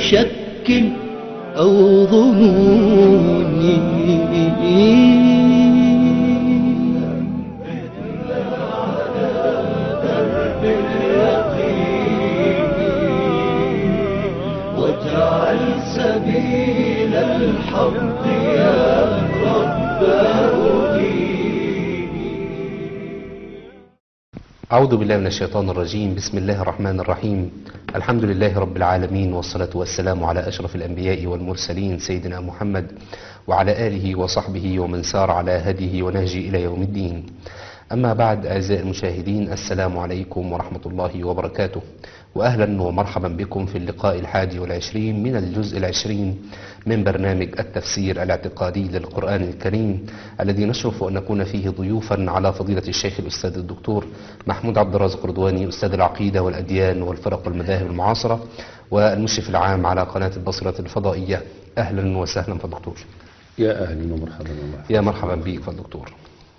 شك أو ظنون واجعل سبيل الحق يا رب أعوذ بالله من الشيطان الرجيم بسم الله الرحمن الرحيم الحمد لله رب العالمين والصلاة والسلام على أشرف الأنبياء والمرسلين سيدنا محمد وعلى آله وصحبه ومن سار على هديه ونهجه إلى يوم الدين أما بعد أعزائي المشاهدين السلام عليكم ورحمة الله وبركاته وأهلا ومرحبا بكم في اللقاء الحادي والعشرين من الجزء العشرين من برنامج التفسير الاعتقادي للقرآن الكريم الذي نشرف أن نكون فيه ضيوفا على فضيلة الشيخ الأستاذ الدكتور محمود عبد الرازق رضواني أستاذ العقيدة والأديان والفرق والمذاهب المعاصرة والمشرف العام على قناة البصرة الفضائية أهلا وسهلا فالدكتور يا أهلا ومرحبا الله يا مرحبا بك فالدكتور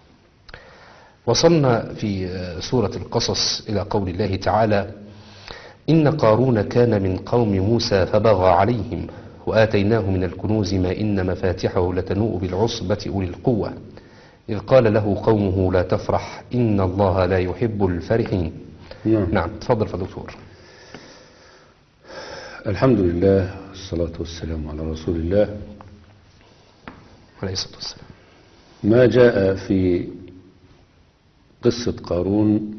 وصلنا في سورة القصص إلى قول الله تعالى إن قارون كان من قوم موسى فبغى عليهم وآتيناه من الكنوز ما إن مفاتحه لتنوء بالعصبة أولي القوة إذ قال له قومه لا تفرح إن الله لا يحب الفرحين نعم. نعم تفضل فدكتور الحمد لله والصلاة والسلام على رسول الله عليه الصلاة والسلام ما جاء في قصة قارون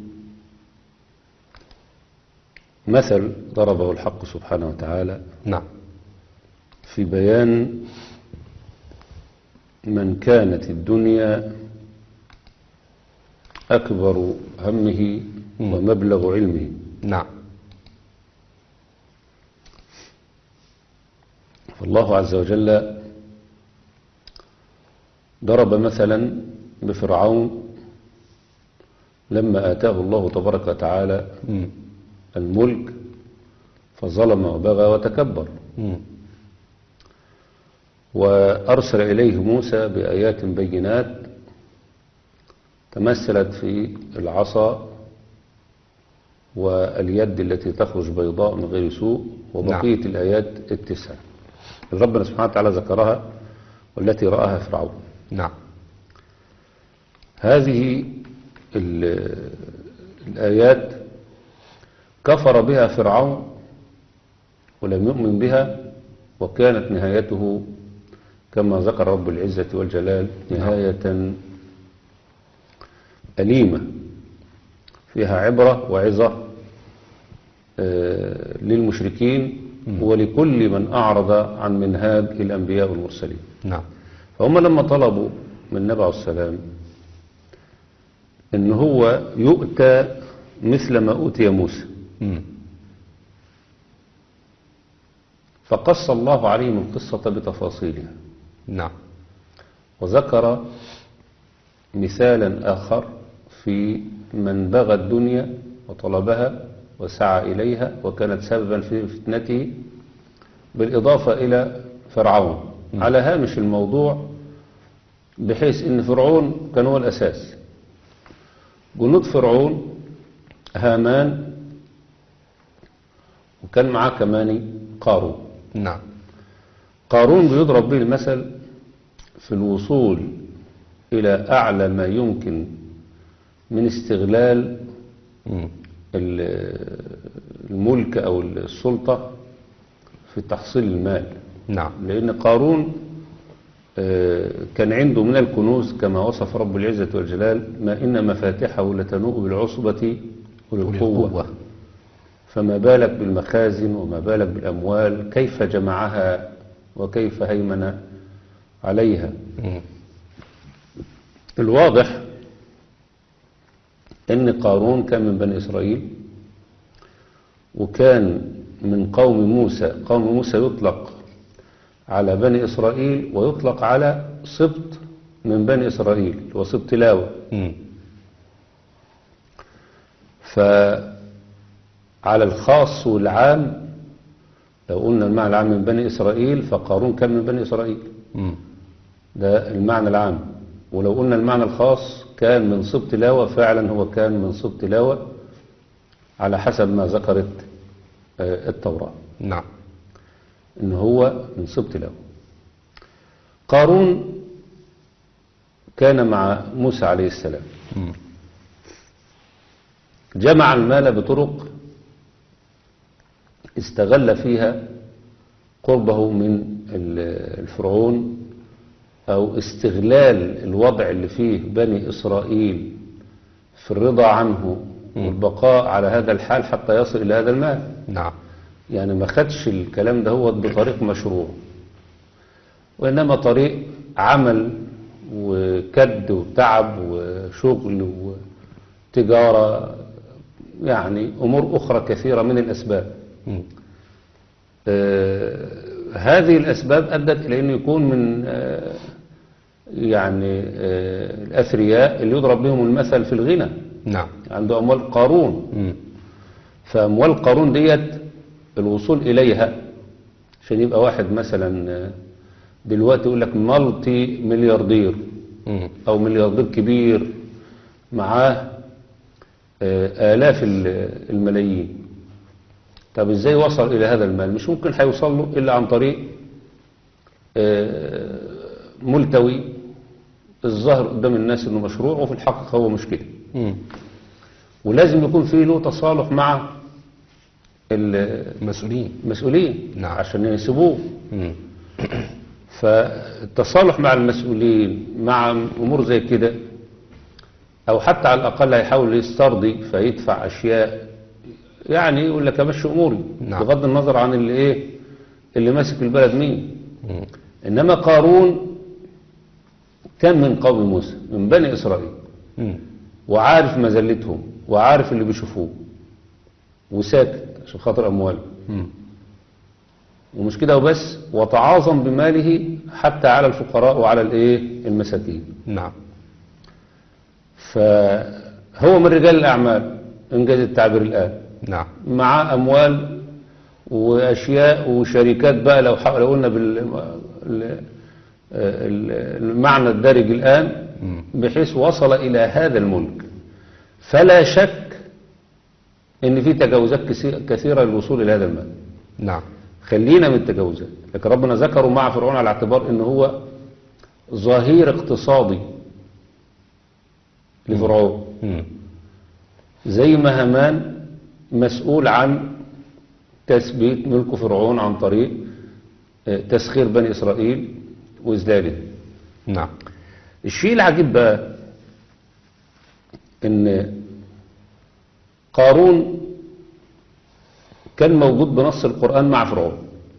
مثل ضربه الحق سبحانه وتعالى نعم في بيان من كانت الدنيا أكبر همه مم. ومبلغ علمه نعم فالله عز وجل ضرب مثلا بفرعون لما آتاه الله تبارك وتعالى مم. الملك فظلم وبغى وتكبر مم. وأرسل إليه موسى بآيات بينات تمثلت في العصا واليد التي تخرج بيضاء من غير سوء وبقية نعم. الآيات التسع ربنا سبحانه وتعالى ذكرها والتي رآها فرعون نعم هذه ال- الآيات كفر بها فرعون ولم يؤمن بها وكانت نهايته كما ذكر رب العزة والجلال نهاية أليمة فيها عبرة وعظة آه، للمشركين ولكل من أعرض عن منهاج الأنبياء والمرسلين نعم فهم لما طلبوا من النبي عليه السلام ان هو يؤتى مثل ما أوتي موسى مم. فقص الله عليهم القصة بتفاصيلها نعم وذكر مثالا آخر في من بغى الدنيا وطلبها وسعى إليها وكانت سببا في فتنته بالإضافة إلى فرعون على هامش الموضوع بحيث أن فرعون كان هو الأساس جنود فرعون هامان وكان معاه كمان قارون نعم قارون بيضرب به المثل في الوصول إلى أعلى ما يمكن من استغلال مم. ال- الملك أو السلطة في تحصيل المال نعم لأن قارون آه، كان عنده من الكنوز كما وصف رب العزة والجلال ما إن مفاتحه لتنوء بالعصبة أولي والقوة القوة. فما بالك بالمخازن وما بالك بالأموال كيف جمعها وكيف هيمن عليها مم. الواضح ان قارون كان من بني اسرائيل وكان من قوم موسى قوم موسى يطلق على بني اسرائيل ويطلق على سبط من بني اسرائيل وسبط لاوى مم. فعلى الخاص والعام لو قلنا المعنى العام من بني اسرائيل فقارون كان من بني اسرائيل مم. ده المعنى العام ولو قلنا المعنى الخاص كان من سبط لاوى فعلا هو كان من سبط لاوى على حسب ما ذكرت آه، التوراة نعم ان هو من سبط له قارون كان مع موسى عليه السلام مم. جمع المال بطرق استغل فيها قربه من ال- الفرعون أو استغلال الوضع اللي فيه بني إسرائيل في الرضا عنه والبقاء على هذا الحال حتى يصل إلى هذا المال نعم يعني ما خدش الكلام ده هو بطريق مشروع وإنما طريق عمل وكد وتعب وشغل وتجارة يعني أمور أخرى كثيرة من الأسباب مم. آه، هذه الأسباب أدت إلى أنه يكون من آه، يعني آه، الأثرياء اللي يضرب بهم المثل في الغنى نعم عنده أموال قارون مم. فأموال قارون ديت الوصول إليها عشان يبقى واحد مثلا آه، دلوقتي يقول لك مالتي ملياردير مم. أو ملياردير كبير معاه آه، آلاف ال- الملايين طب ازاي وصل إلى هذا المال مش ممكن هيوصل له إلا عن طريق آه، ملتوي الظاهر قدام الناس انه مشروع وفي الحقيقة هو مش كده مم. ولازم يكون فيه له تصالح مع ال- مسؤولين المسؤولين نعم. عشان ينسبوه مم. فالتصالح مع المسؤولين مع امور زي كده او حتى على الاقل هيحاول يسترضي فيدفع اشياء يعني يقول لك امشي اموري نعم. بغض النظر عن اللي ايه اللي ماسك البلد مين مم. انما قارون كان من قوم موسى من بني اسرائيل مم. وعارف مذلتهم وعارف اللي بيشوفوه وساكت عشان خاطر امواله مم. ومش كده وبس وتعاظم بماله حتى على الفقراء وعلى الايه المساكين نعم فهو من رجال الاعمال انجاز التعبير الان نعم معاه اموال واشياء وشركات بقى لو حا- لو قلنا بال ال- ال- المعنى الدارج الان مم. بحيث وصل الى هذا الملك فلا شك ان في تجاوزات كثي- كثيره للوصول الى هذا المال نعم خلينا من التجاوزات لكن ربنا ذكره مع فرعون على اعتبار ان هو ظهير اقتصادي لفرعون مم. زي ما هامان مسؤول عن تثبيت ملك فرعون عن طريق آه، تسخير بني إسرائيل وإذلاله نعم الشيء العجيب بقى ان قارون كان موجود بنص القرآن مع فرعون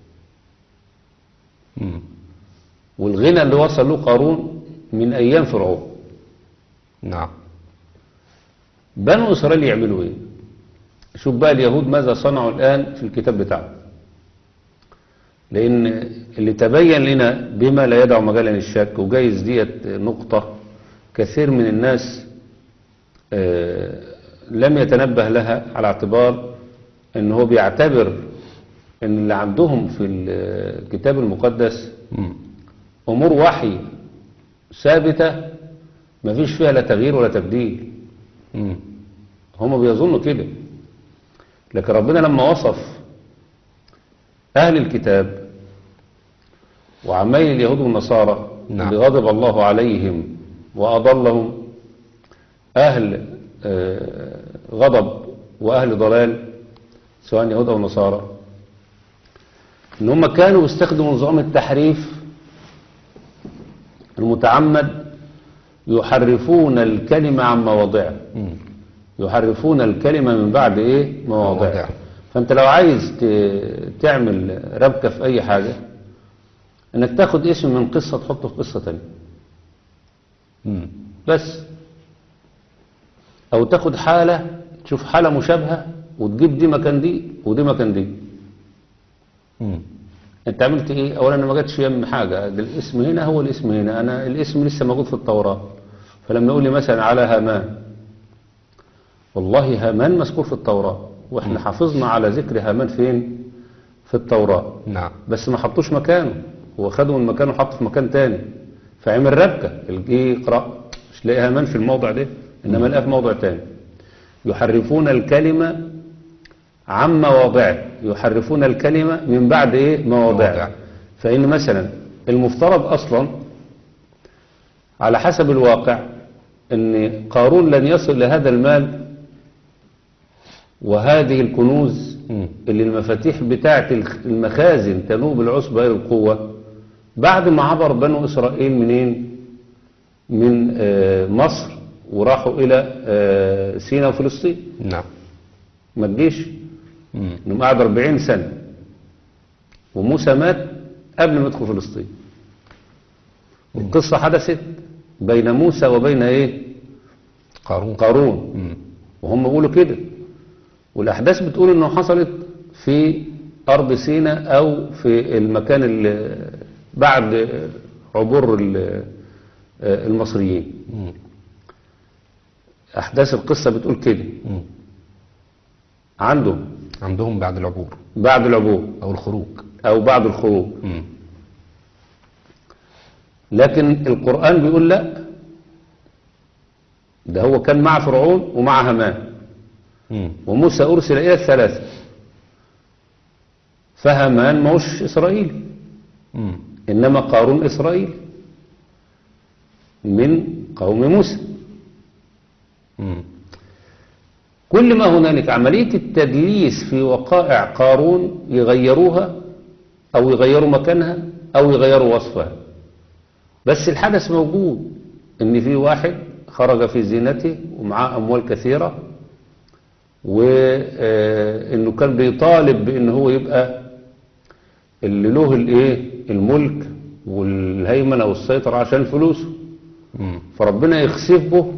مم. والغنى اللي وصل له قارون من أيام فرعون نعم بنو إسرائيل يعملوا إيه شوف بقى اليهود ماذا صنعوا الآن في الكتاب بتاعهم لأن اللي تبين لنا بما لا يدع مجالا للشك وجايز ديت نقطة كثير من الناس آه، لم يتنبه لها على اعتبار ان هو بيعتبر ان اللي عندهم في الكتاب المقدس مم. امور وحي ثابتة ما فيش فيها لا تغيير ولا تبديل مم. هم بيظنوا كده لكن ربنا لما وصف أهل الكتاب وعمال اليهود والنصارى نعم. اللي غضب الله عليهم وأضلهم أهل آه، غضب وأهل ضلال سواء يهود أو نصارى إن هم كانوا يستخدموا نظام التحريف المتعمد يحرفون الكلمة عن مواضعها مم. يحرفون الكلمة من بعد ايه مواضعها مواضعها. فانت لو عايز ت- تعمل ربكة في اي حاجة انك تاخد اسم من قصة تحطه في قصة تانية مم. بس او تاخد حالة تشوف حالة مشابهة وتجيب دي مكان دي ودي مكان دي مم. انت عملت ايه اولا انا ما جاتش يم حاجة ده الاسم هنا هو الاسم هنا انا الاسم لسه موجود في التوراة فلما يقول لي مثلا على هامان والله هامان مذكور في التوراة واحنا حافظنا على ذكر هامان فين في التوراة نعم بس ما حطوش مكانه هو خده من مكانه وحطه في مكان تاني فعمل ربكة الجي يقرأ مش لاقي هامان في الموضع ده انما لقاه في موضع تاني يحرفون الكلمة عن مواضعه يحرفون الكلمة من بعد إيه مواضعه مواضعه. فإن مثلا المفترض أصلا على حسب الواقع أن قارون لن يصل لهذا المال وهذه الكنوز مم. اللي المفاتيح بتاعت الخ- المخازن تنوب العصبة إلى القوة بعد ما عبر بنو إسرائيل منين من آه، مصر وراحوا إلى آه، سيناء وفلسطين نعم ما تجيش مم. انهم قعدوا 40 سنة وموسى مات قبل ما يدخل فلسطين القصة حدثت بين موسى وبين ايه قارون قارون مم. وهم بيقولوا كده والاحداث بتقول انه حصلت في ارض سيناء او في المكان اللي بعد عبور ال- المصريين مم. احداث القصة بتقول كده مم. عندهم عندهم بعد العبور بعد العبور او الخروج او بعد الخروج مم. لكن القرآن بيقول لا ده هو كان مع فرعون ومع هامان مم. وموسى أرسل إلى الثلاثة فهامان موش إسرائيلي مم. إنما قارون إسرائيلي من قوم موسى مم. كل ما هنالك عملية التدليس في وقائع قارون يغيروها أو يغيروا مكانها أو يغيروا وصفها بس الحدث موجود إن في واحد خرج في زينته ومعاه أموال كثيرة وإنه كان بيطالب بإن هو يبقى اللي له الإيه الملك والهيمنة والسيطرة عشان فلوسه مم. فربنا يخسف به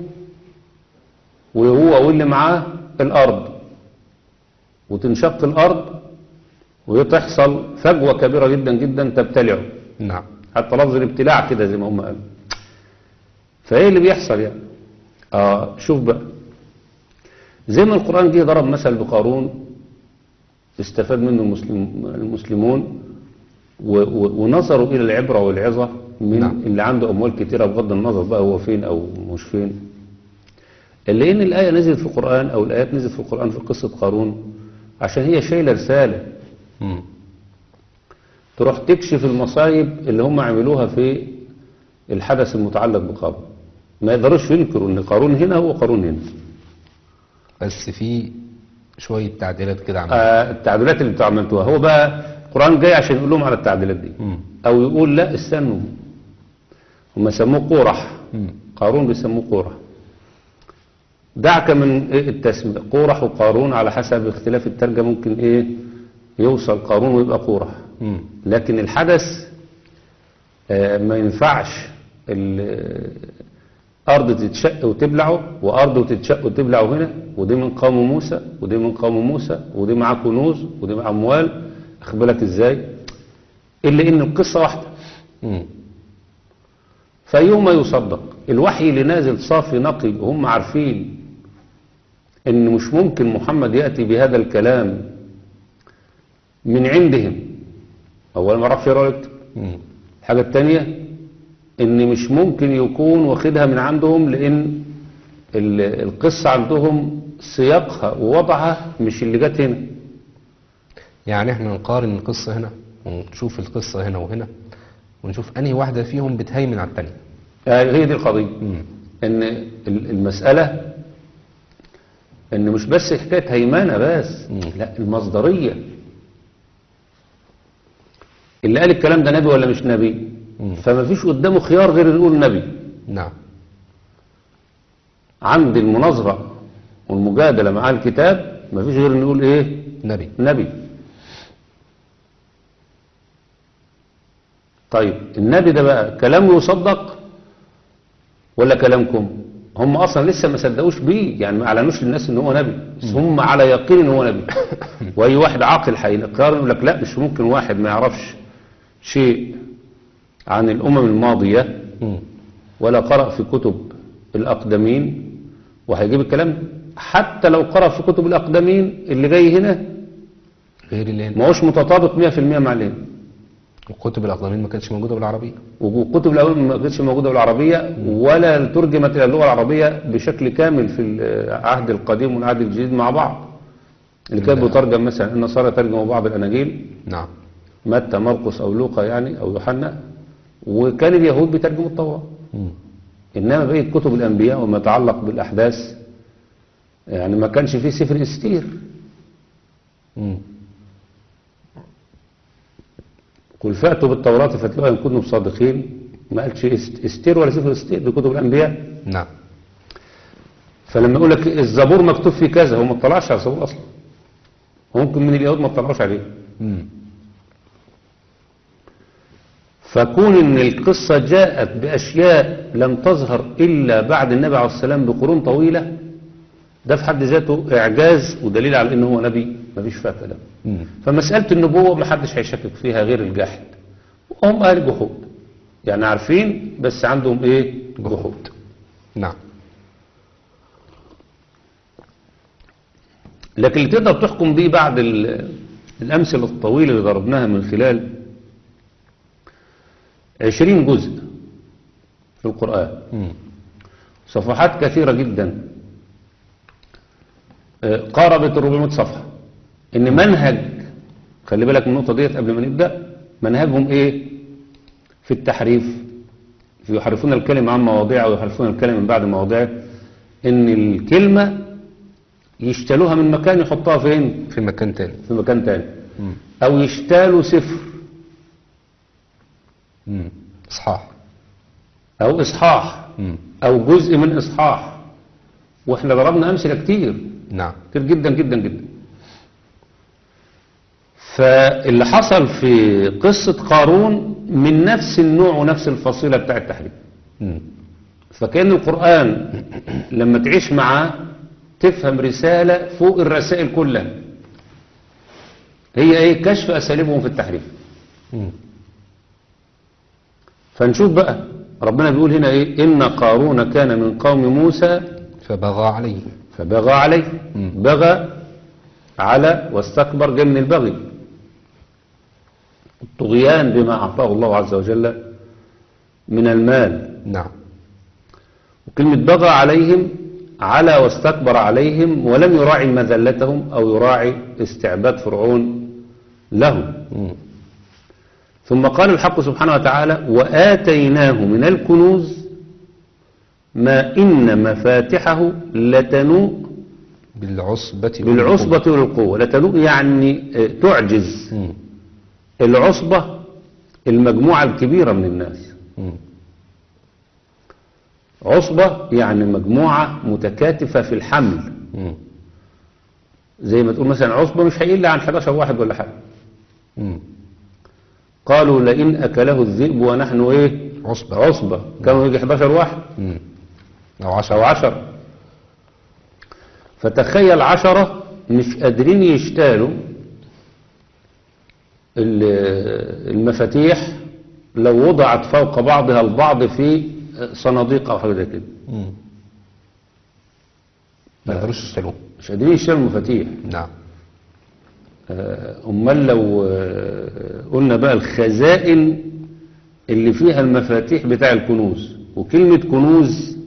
وهو واللي معاه الأرض وتنشق الأرض وتحصل فجوة كبيرة جدا جدا تبتلعه نعم حتى لفظ الابتلاع كده زي ما هم قالوا فايه اللي بيحصل يعني اه شوف بقى زي ما القرآن جه ضرب مثل بقارون استفاد منه المسلم المسلمون و- و- ونظروا إلى العبرة والعظة من نعم. اللي عنده أموال كتيرة بغض النظر بقى هو فين أو مش فين اللي إن الآية نزلت في القرآن أو الآيات نزلت في القرآن في قصة قارون عشان هي شايلة رسالة مم. تروح تكشف المصايب اللي هم عملوها في الحدث المتعلق بقارون ما يقدروش ينكروا ان قارون هنا هو قارون هنا بس في شوية تعديلات كده عملها آه التعديلات اللي انتوا عملتوها هو بقى القرآن جاي عشان يقول لهم على التعديلات دي مم. او يقول لا استنوا هم سموه قورح مم. قارون بيسموه قورح دعك من إيه التسمية قورح وقارون على حسب اختلاف الترجمة ممكن ايه يوصل قارون ويبقى قورح مم. لكن الحدث آه، ما ينفعش الأرض تتشق وتبلعه وأرض تتشق وتبلعه هنا ودي من قوم موسى ودي من قوم موسى ودي معاه كنوز ودي معاه أموال أخبرك إزاي إلا إن القصة واحدة مم. فيوم يصدق الوحي اللي نازل صافي نقي وهم عارفين إن مش ممكن محمد يأتي بهذا الكلام من عندهم أولا ما عرفش يقرأ ويكتب مم. الحاجة التانية ان مش ممكن يكون واخدها من عندهم لان ال- القصة عندهم سياقها ووضعها مش اللي جت هنا يعني احنا نقارن القصة هنا ونشوف القصة هنا وهنا ونشوف انهي واحدة فيهم بتهيمن على التانية آه، هي دي القضية مم. ان ال- المسألة ان مش بس حكاية هيمنة بس مم. لا المصدرية اللي قال الكلام ده نبي ولا مش نبي مم. فما فيش قدامه خيار غير إنه يقول نبي نعم عند المناظرة والمجادلة مع الكتاب ما فيش غير إنه يقول ايه نبي نبي طيب النبي ده بقى كلامه يصدق ولا كلامكم هم اصلا لسه ما صدقوش بيه يعني ما اعلنوش للناس ان هو نبي بس هم على يقين ان هو نبي واي واحد عاقل هيقرر يقول لك لا مش ممكن واحد ما يعرفش شيء عن الامم الماضيه مم. ولا قرأ في كتب الأقدمين وهيجيب الكلام ده. حتى لو قرأ في كتب الأقدمين اللي جاي هنا غير اللي هنا ما هوش متطابق 100% مع اللي هنا الكتب الأقدمين ما كانتش موجودة بالعربية وكتب الأول ما كانتش موجودة بالعربية ولا ترجمت إلى اللغة العربية بشكل كامل في العهد القديم والعهد الجديد مع بعض اللي كان بيترجم مثلا النصارى ترجموا بعض الاناجيل نعم متى مرقس او لوقا يعني او يوحنا وكان اليهود بيترجموا التوراه مم. انما بقيه كتب الانبياء وما يتعلق بالاحداث يعني ما كانش فيه سفر استير مم. قل فاتوا بالتوراة فاتلوها إن كنتم صادقين ما قالش است- استير ولا سفر استير دي كتب الأنبياء نعم فلما يقول لك الزبور مكتوب فيه كذا هو ما اطلعش على الزبور أصلا ممكن من اليهود ما اطلعوش عليه مم. فكون ان القصة جاءت بأشياء لم تظهر إلا بعد النبي عليه السلام بقرون طويلة ده في حد ذاته إعجاز ودليل على إنه هو نبي ما فيش فيها كلام مم. فمسألة النبوة ما حدش هيشكك فيها غير الجاحد وهم أهل جحود يعني عارفين بس عندهم إيه جحود نعم لكن اللي تقدر تحكم بيه بعد ال- الأمثلة الطويلة اللي ضربناها من خلال عشرين جزء في القرآن مم. صفحات كثيرة جدا آه، قاربت ال 400 صفحة ان منهج خلي بالك من النقطة ديت قبل ما نبدأ منهجهم ايه في التحريف في يحرفون الكلمة عن مواضيعه ويحرفون الكلمة من بعد مواضيعه ان الكلمة يشتلوها من مكان يحطها فين في مكان تاني في مكان تاني مم. او يشتالوا صفر مم. إصحاح او اصحاح مم. او جزء من اصحاح واحنا ضربنا امثله كتير نعم كتير جدا جدا جدا فاللي حصل في قصة قارون من نفس النوع ونفس الفصيلة بتاع التحريم مم. فكأن القرآن لما تعيش معاه تفهم رسالة فوق الرسائل كلها هي ايه كشف أساليبهم في التحريف مم. فنشوف بقى ربنا بيقول هنا ايه إن قارون كان من قوم موسى فبغى عليه فبغى عليه مم. بغى على واستكبر جاي من البغي الطغيان بما أعطاه الله عز وجل من المال نعم وكلمة بغى عليهم على واستكبر عليهم ولم يراعي مذلتهم أو يراعي استعباد فرعون لهم مم. ثم قال الحق سبحانه وتعالى وآتيناه من الكنوز ما إن مفاتحه لتنوء بالعصبة بالعصبة والقوة لتنوء يعني آه، تعجز مم. العصبة المجموعة الكبيرة من الناس مم. عصبة يعني مجموعة متكاتفة في الحمل مم. زي ما تقول مثلا عصبة مش هيقل عن 11 واحد ولا حاجة مم. قالوا لئن أكله الذئب ونحن إيه عصبة عصبة كانوا يجي 11 واحد مم. أو عشرة أو 10 فتخيل عشرة مش قادرين يشتالوا ال- المفاتيح لو وضعت فوق بعضها البعض في صناديق أو حاجة زي كده مم. ما يقدروش يشتروه مش قادرين يشتروا المفاتيح نعم آه، أمال لو آه، قلنا بقى الخزائن اللي فيها المفاتيح بتاع الكنوز وكلمة كنوز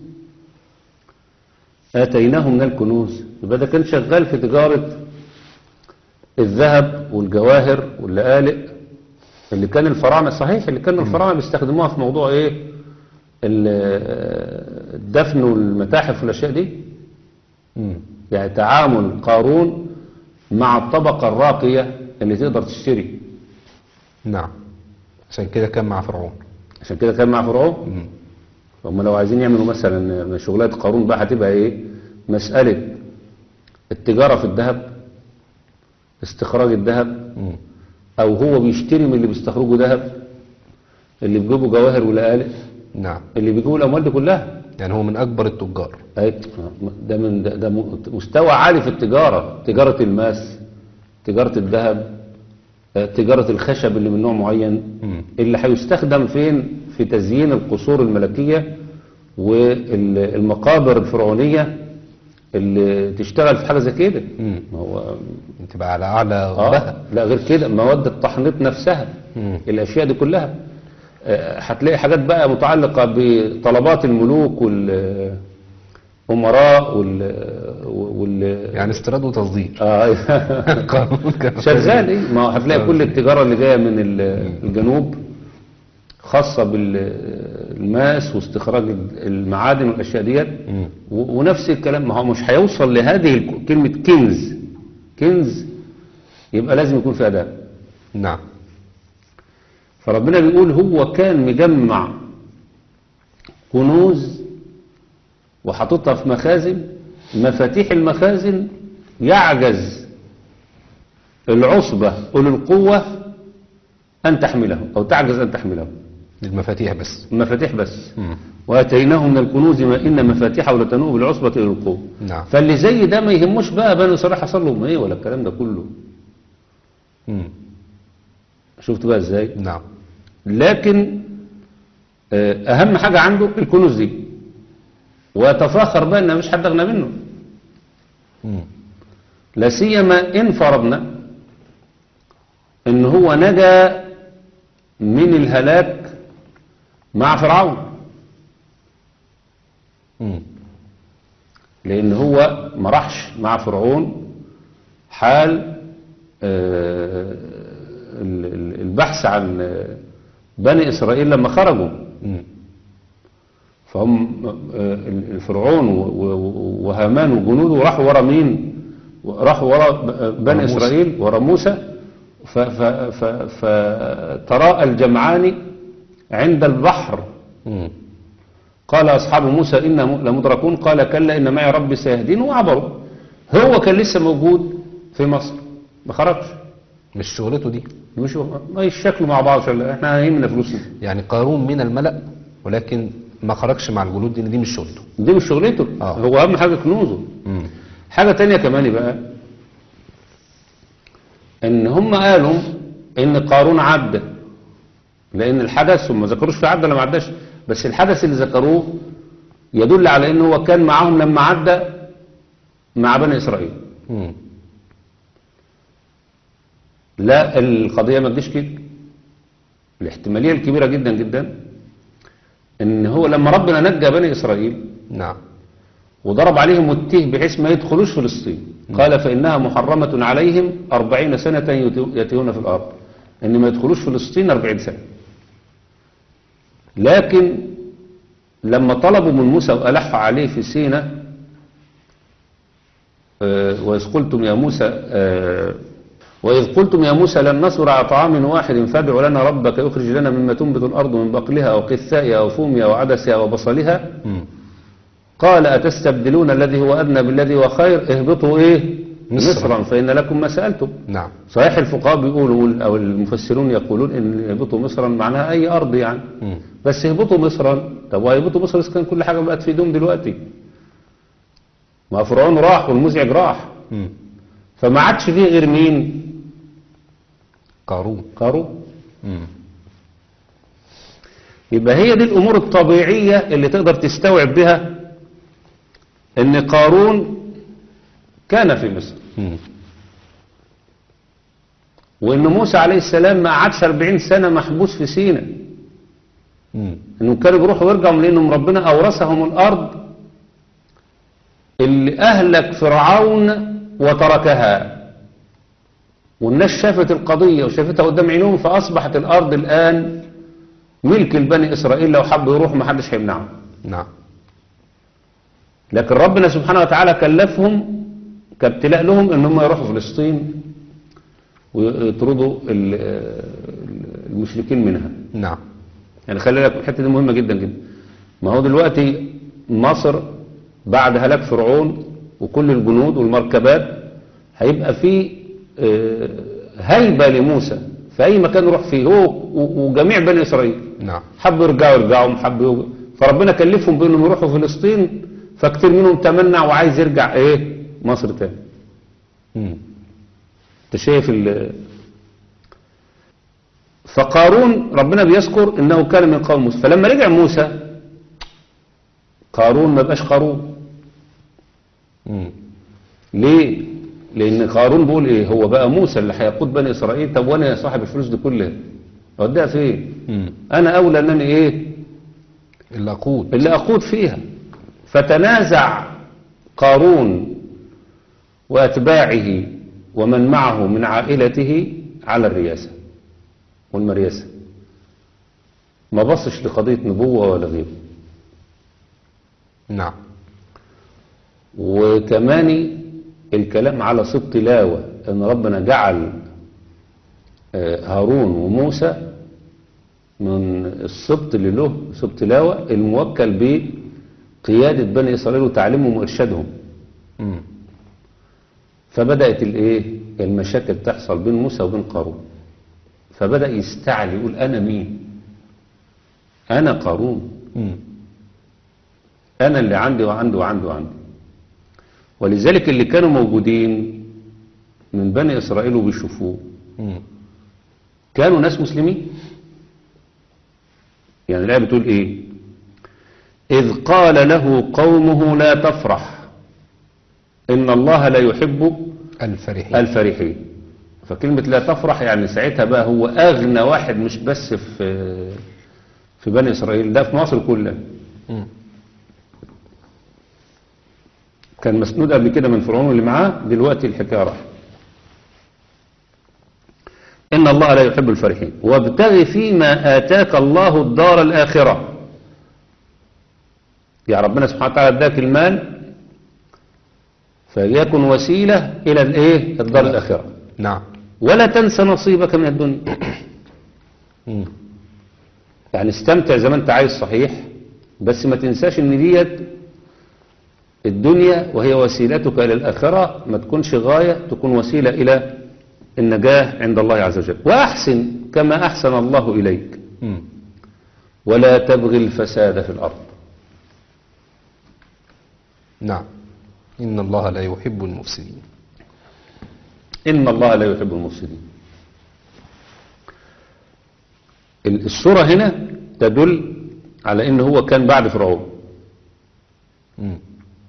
آتيناه من الكنوز يبقى ده كان شغال في تجارة الذهب والجواهر واللآلئ اللي كان الفراعنة صحيح اللي كان الفراعنة بيستخدموها في موضوع ايه ال- آه، الدفن والمتاحف والاشياء دي مم. يعني تعامل قارون مع الطبقة الراقية اللي تقدر تشتري نعم عشان كده كان مع فرعون عشان كده كان مع فرعون مم. هم لو عايزين يعملوا مثلا من شغلات قارون بقى هتبقى ايه مسألة التجارة في الذهب استخراج الذهب مم. او هو بيشتري من اللي بيستخرجوا ذهب اللي بيجيبوا جواهر ولآلئ نعم اللي بيجيبوا الاموال دي كلها يعني هو من أكبر التجار أي ده من ده, ده مستوى عالي في التجارة تجارة الماس تجارة الذهب آه، تجارة الخشب اللي من نوع معين مم. اللي هيستخدم فين في تزيين القصور الملكية والمقابر الفرعونية اللي تشتغل في حاجة زي كده مم. ما هو تبقى على أعلى آه بها لا غير كده مواد التحنيط نفسها مم. الأشياء دي كلها آه، هتلاقي حاجات بقى متعلقة بطلبات الملوك والأمراء وال يعني استيراد وتصدير اه قانون كان شغال ايه ما هو هتلاقي كل التجاره اللي جايه من ال- الجنوب خاصه بالماس واستخراج المعادن والاشياء ديت مم. و- ونفس الكلام ما هو مش هيوصل لهذه الك- كلمه كنز كنز يبقى لازم يكون فيها ده نعم فربنا بيقول هو كان مجمع كنوز وحاططها في مخازن مفاتيح المخازن يعجز العصبة أولي القوة أن تحمله أو تعجز أن تحمله المفاتيح بس المفاتيح بس مم. واتيناه من الكنوز ما إن مفاتيحه لتنوء بالعصبة أولي القوة نعم فاللي زي ده ما يهموش بقى بني إسرائيل حصل لهم إيه ولا الكلام ده كله مم. شفت بقى إزاي نعم لكن آه، اهم حاجة عنده الكنوز دي ويتفاخر بقى ان مش حد اغنى منه مم. لا سيما ان فرضنا ان هو نجا من الهلاك مع فرعون مم. لان هو ما راحش مع فرعون حال آه، ال- ال- البحث عن آه، بني اسرائيل لما خرجوا مم. فهم آه، الفرعون و- و- وهامان وجنوده راحوا ورا مين راحوا ورا ب- بني ورا موسى. إسرائيل ورا موسى ف- ف- ف- فتراءى الجمعان عند البحر مم. قال أصحاب موسى إنا م- لمدركون قال كلا إن معي ربي سيهدين وعبروا هو كان لسه موجود في مصر ما خرجش مش شغلته دي مش ما يشكلوا مع بعض شغل. احنا هيمنا فلوسنا يعني قارون من الملأ ولكن ما خرجش مع الجنود دي دي مش شغلته دي مش شغلته آه. هو أهم حاجة كنوزه مم. حاجة تانية كمان بقى ان هم قالوا ان قارون عدى لان الحدث هم ما ذكروش في عدى ولا ما عداش بس الحدث اللي ذكروه يدل على ان هو كان معاهم لما عدى مع بني اسرائيل مم. لا القضية ما تجيش كده الاحتمالية الكبيرة جدا جدا ان هو لما ربنا نجى بني اسرائيل نعم وضرب عليهم التيه بحيث ما يدخلوش فلسطين قال فإنها محرمة عليهم أربعين سنة يتو- يتيهون في الأرض إن ما يدخلوش فلسطين أربعين سنة لكن لما طلبوا من موسى وألحوا عليه في سينا آه، وإذ قلتم يا موسى آه، وإذ قلتم يا موسى لن نصبر على طعام واحد فادع لنا ربك يخرج لنا مما تنبت الأرض من بقلها وقثائها وفومها وعدسها وبصلها مم. قال أتستبدلون الذي هو أدنى بالذي هو خير اهبطوا إيه مصر. مصرا فإن لكم ما سألتم نعم صحيح الفقهاء بيقولوا أو المفسرون يقولون إن اهبطوا مصرا معناها أي أرض يعني مم. بس اهبطوا مصرا طب وهيهبطوا مصر إذا كان كل حاجة بقت في ايدهم دلوقتي ما فرعون راح والمزعج راح مم. فما عادش فيه غير مين قارون قارون مم. يبقى هي دي الأمور الطبيعية اللي تقدر تستوعب بها إن قارون كان في مصر مم. وإن موسى عليه السلام ما قعدش 40 سنة محبوس في سينا مم. إنهم كانوا بيروحوا ويرجعوا لأنهم ربنا أورثهم الأرض اللي أهلك فرعون وتركها والناس شافت القضية وشافتها قدام عينهم فأصبحت الأرض الآن ملك البني إسرائيل لو حبوا يروحوا ما حدش هيمنعهم نعم لكن ربنا سبحانه وتعالى كلفهم كابتلاء لهم ان هم يروحوا فلسطين ويطردوا ال- المشركين منها نعم يعني خلي بالك الحته دي مهمه جدا جدا ما هو دلوقتي مصر بعد هلاك فرعون وكل الجنود والمركبات هيبقى في آه، هيبه لموسى في اي مكان يروح فيه هو و- وجميع بني اسرائيل نعم حبوا يرجعوا يرجعوا حبوا يرجعوا. فربنا كلفهم بانهم يروحوا فلسطين فكتير منهم تمنع وعايز يرجع ايه مصر تاني مم. انت شايف ال فقارون ربنا بيذكر انه كان من قوم موسى فلما رجع موسى قارون ما بقاش قارون مم. ليه لان قارون بيقول ايه هو بقى موسى اللي هيقود بني اسرائيل طب وانا يا صاحب الفلوس دي كلها اوديها فين مم. انا اولى انني ايه اللي أقود اللي أقود فيها فتنازع قارون وأتباعه ومن معه من عائلته على الرياسة والمرياسة ما بصش لقضية نبوة ولا غيره نعم وكمان الكلام على صوت تلاوة ان ربنا جعل آه، هارون وموسى من السبط اللي له سبط تلاوة الموكل بقيادة بني إسرائيل وتعليمهم وإرشادهم مم. فبدأت الايه المشاكل تحصل بين موسى وبين قارون فبدأ يستعلي يقول أنا مين أنا قارون مم. أنا اللي عندي وعندي وعندي وعندي ولذلك اللي كانوا موجودين من بني إسرائيل وبيشوفوه مم. كانوا ناس مسلمين يعني الآية بتقول إيه إذ قال له قومه لا تفرح إن الله لا يحب الفرحين الفرحين فكلمة لا تفرح يعني ساعتها بقى هو أغنى واحد مش بس في في بني إسرائيل ده في مصر كلها مم. كان مسنود قبل كده من فرعون اللي معاه دلوقتي الحكاية راح إن الله لا يحب الفرحين وابتغ فيما آتاك الله الدار الآخرة يا ربنا سبحانه وتعالى اداك المال فليكن وسيلة إلى الإيه الدار الآخرة نعم ولا تنسى نصيبك من الدنيا مم. يعني استمتع زي ما انت عايز صحيح بس ما تنساش ان ديت الدنيا وهي وسيلتك الى الاخره ما تكونش غايه تكون وسيله الى النجاه عند الله عز وجل واحسن كما احسن الله اليك مم. ولا تبغي الفساد في الارض نعم إن الله لا يحب المفسدين ان الله لا يحب المفسدين ال- الصوره هنا تدل على ان هو كان بعد فرعون مم.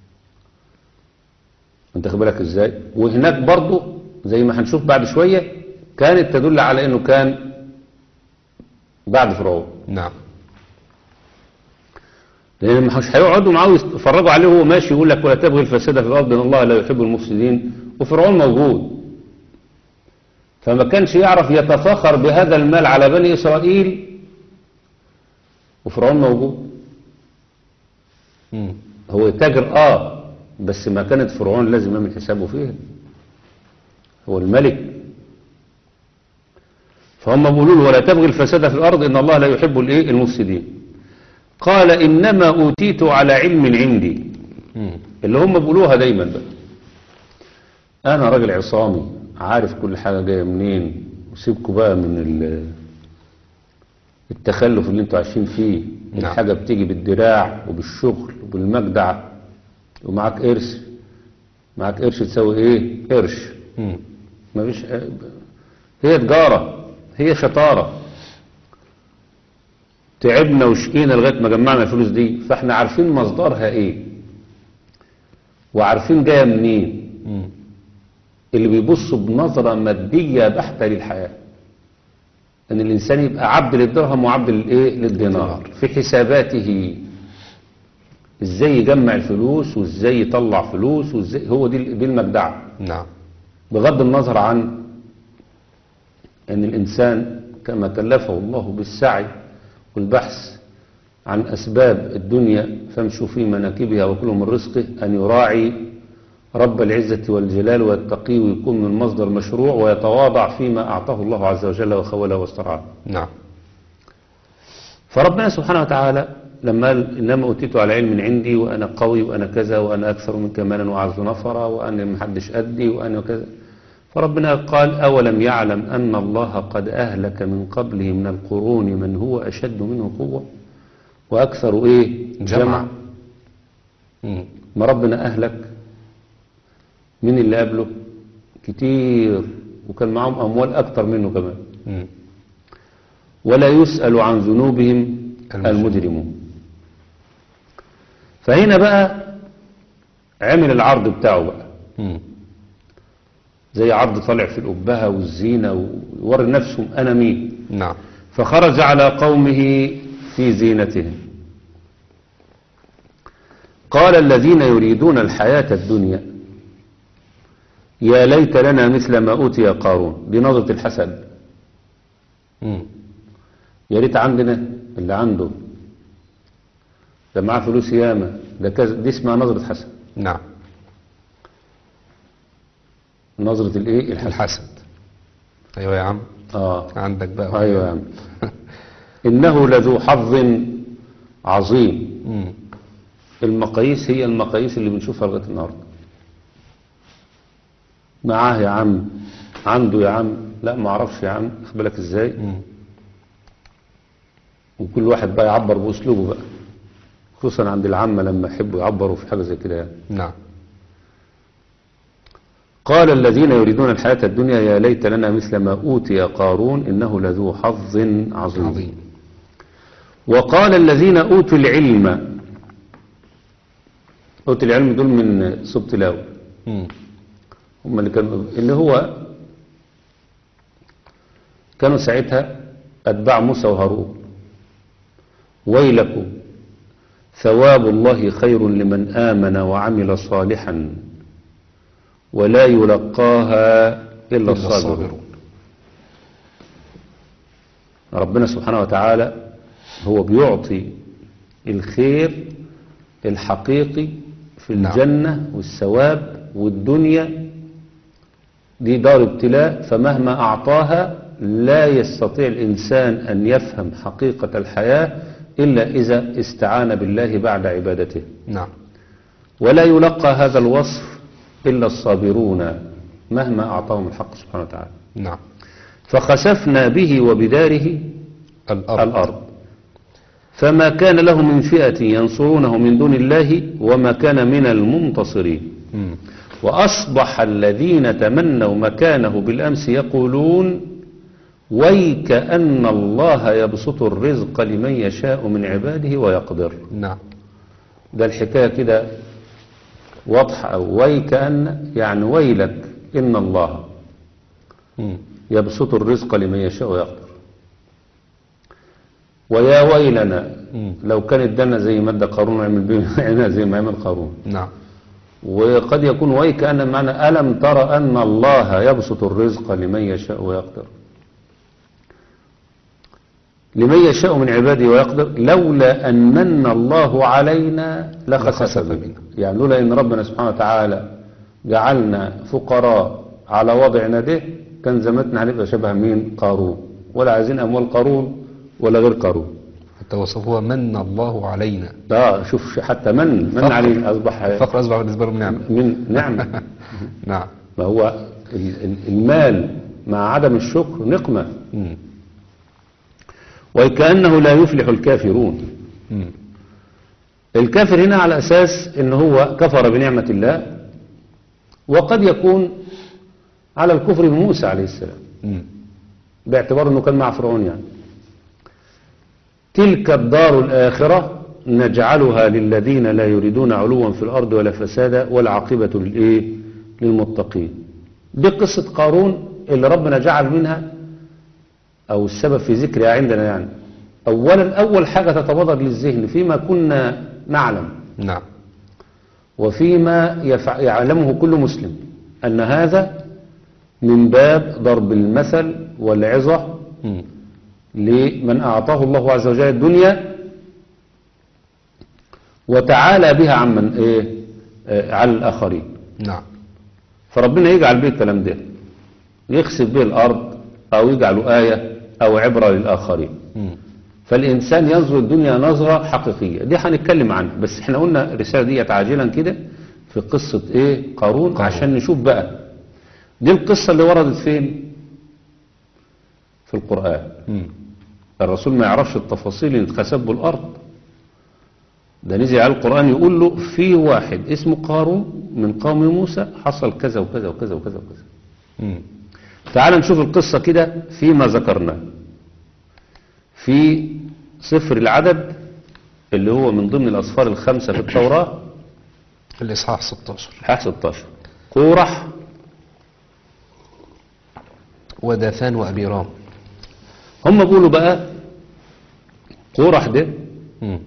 انت خد بالك ازاي وهناك برضو زي ما هنشوف بعد شوية كانت تدل على انه كان بعد فرعون نعم لان مش هيقعدوا معاه يتفرجوا عليه وهو ماشي يقول لك ولا تبغي الفساد في الارض ان الله لا يحب المفسدين وفرعون موجود فما كانش يعرف يتفاخر بهذا المال على بني اسرائيل وفرعون موجود مم. هو تاجر اه بس ما كانت فرعون لازم يعمل حسابه فيها هو الملك فهم بيقولوا له ولا تبغي الفساد في الارض ان الله لا يحب الايه المفسدين قال انما اوتيت على علم عندي مم. اللي هم بيقولوها دايما بقى انا راجل عصامي عارف كل حاجه جايه منين وسيبكوا بقى من ال- التخلف اللي انتوا عايشين فيه نعم. الحاجه بتيجي بالدراع وبالشغل وبالمجدع ومعاك قرش معاك قرش تساوي ايه قرش مم. مفيش هي تجارة هي شطارة تعبنا وشقينا لغاية ما جمعنا الفلوس دي فاحنا عارفين مصدرها ايه وعارفين جاية منين مم. اللي بيبصوا بنظرة مادية بحتة للحياة ان الانسان يبقى عبد للدرهم وعبد للايه للدينار في حساباته ازاي يجمع الفلوس وازاي يطلع فلوس وازاي هو دي دي المجدعه نعم بغض النظر عن أن الإنسان كما كلفه الله بالسعي والبحث عن أسباب الدنيا فامشوا في مناكبها وكلوا من رزقه أن يراعي رب العزة والجلال ويتقي ويكون من مصدر مشروع ويتواضع فيما أعطاه الله عز وجل وخوله واسترعاه نعم فربنا سبحانه وتعالى لما قال إنما أوتيت على علم عندي وأنا قوي وأنا كذا وأنا أكثر منك مالا وأعز نفرا وأنا محدش أدي وأنا كذا فربنا قال أولم يعلم أن الله قد أهلك من قبله من القرون من هو أشد منه قوة وأكثر إيه جمع. مم. ما ربنا أهلك من اللي قبله كتير وكان معهم أموال أكتر منه كمان مم. ولا يسأل عن ذنوبهم المجرمون. المجرمون فهنا بقى عمل العرض بتاعه بقى مم. زي عرض طالع في الأبهة والزينة ويوري نفسهم أنا مين نعم فخرج على قومه في زينتهم قال الذين يريدون الحياة الدنيا يا ليت لنا مثل ما أوتي قارون دي نظرة الحسد مم. يا ريت عندنا اللي عنده ده معاه فلوس ياما ده كذا دي اسمها نظرة حسد نعم نظرة الايه الحسد الحسد ايوه يا عم اه عندك بقى ايوه يا عم انه لذو حظ عظيم مم. المقاييس هي المقاييس اللي بنشوفها لغايه النهارده معاه يا عم عنده يا عم لا ما اعرفش يا عم خد بالك ازاي مم. وكل واحد بقى يعبر باسلوبه بقى خصوصا عند العامه لما يحبوا يعبروا في حاجه زي كده يعني نعم قال الذين يريدون الحياة الدنيا يا ليت لنا مثل ما أوتي قارون إنه لذو حظ عظيم, عظيم وقال الذين أوتوا العلم أوتوا العلم دول من سبط لاوي مم. هم اللي كانوا اللي هو كانوا ساعتها أتباع موسى وهارون ويلكم ثواب الله خير لمن آمن وعمل صالحا ولا يلقاها إلا إلا الصابرون الصابرون ربنا سبحانه وتعالى هو بيعطي الخير الحقيقي في نعم. الجنة والثواب والدنيا دي دار ابتلاء فمهما أعطاها لا يستطيع الإنسان أن يفهم حقيقة الحياة إلا إذا استعان بالله بعد عبادته نعم ولا يلقى هذا الوصف إلا الصابرون مهما أعطاهم الحق سبحانه وتعالى نعم فخسفنا به وبداره الأرض, الأرض فما كان له من فئة ينصرونه من دون الله وما كان من المنتصرين مم. وأصبح الذين تمنوا مكانه بالأمس يقولون ويك أن الله يبسط الرزق لمن يشاء من عباده ويقدر نعم ده الحكاية كده واضحة أو ويك أن يعني ويلك إن الله مم. يبسط الرزق لمن يشاء ويقدر ويا ويلنا مم. لو كان ادانا زي ما ادى قارون ويعمل بينا زي ما عمل قارون نعم وقد يكون ويك أن معنى ألم ترى أن الله يبسط الرزق لمن يشاء ويقدر لمن يشاء من عباده ويقدر لولا أن من الله علينا لخسف لخسف بنا بنا. يعني لولا أن ربنا سبحانه وتعالى جعلنا فقراء على وضعنا ده كان زمتنا هنبقى شبه مين قارون ولا عايزين أموال قارون ولا غير قارون حتى وصفوها من الله علينا لا شوف حتى من من فقر. عليه أصبح الفقر أصبح بالنسبة لهم نعمة من نعمة نعم ما هو ال- ال- المال مع عدم الشكر نقمة مم. وكأنه لا يفلح الكافرون مم. الكافر هنا على أساس ان هو كفر بنعمة الله وقد يكون على الكفر بموسى عليه السلام مم. باعتبار انه كان مع فرعون يعني تلك الدار الآخرة نجعلها للذين لا يريدون علوا في الأرض ولا فسادا والعاقبة للإيه للمتقين دي قصة قارون اللي ربنا جعل منها أو السبب في ذكرها عندنا يعني أولا أول حاجة تتبادر للذهن فيما كنا نعلم نعم وفيما يفع- يعلمه كل مسلم أن هذا من باب ضرب المثل والعظة مم. لمن أعطاه الله عز وجل الدنيا وتعالى بها عمن إيه آه، على الآخرين نعم فربنا يجعل به الكلام ده يخسف به الأرض أو يجعله آية أو عبرة للآخرين مم. فالإنسان ينظر الدنيا نظرة حقيقية دي هنتكلم عنها بس احنا قلنا الرسالة دي عاجلا كده في قصة ايه قارون, قارون. عشان نشوف بقى دي القصة اللي وردت فين في القرآن مم. الرسول ما يعرفش التفاصيل اللي اتخسب به الأرض ده نزل على القرآن يقول له في واحد اسمه قارون من قوم موسى حصل كذا وكذا وكذا وكذا وكذا مم. تعال نشوف القصة كده فيما ذكرناه في سفر العدد اللي هو من ضمن الأصفار الخمسة في التوراة الإصحاح 16 الحاح 16 قورح وداثان وأبيرام هم بيقولوا بقى قورح ده مم.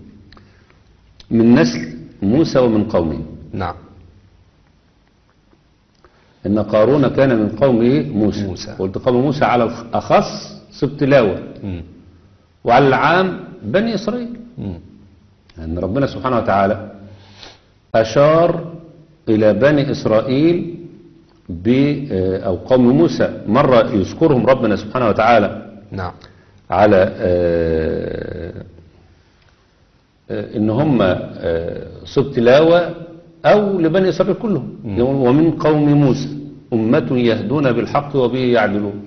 من نسل موسى ومن قومه نعم إن قارون كان من قوم إيه؟ موسى. موسى. قلت قوم موسى على الأخص سبط لاوى مم. وعلى العام بني إسرائيل مم. أن ربنا سبحانه وتعالى أشار إلى بني إسرائيل ب أو قوم موسى مرة يذكرهم ربنا سبحانه وتعالى نعم على آه، آه، إن هم آه، سبط لاوى أو لبني إسرائيل كلهم يقول ومن قوم موسى أمة يهدون بالحق وبه يعدلون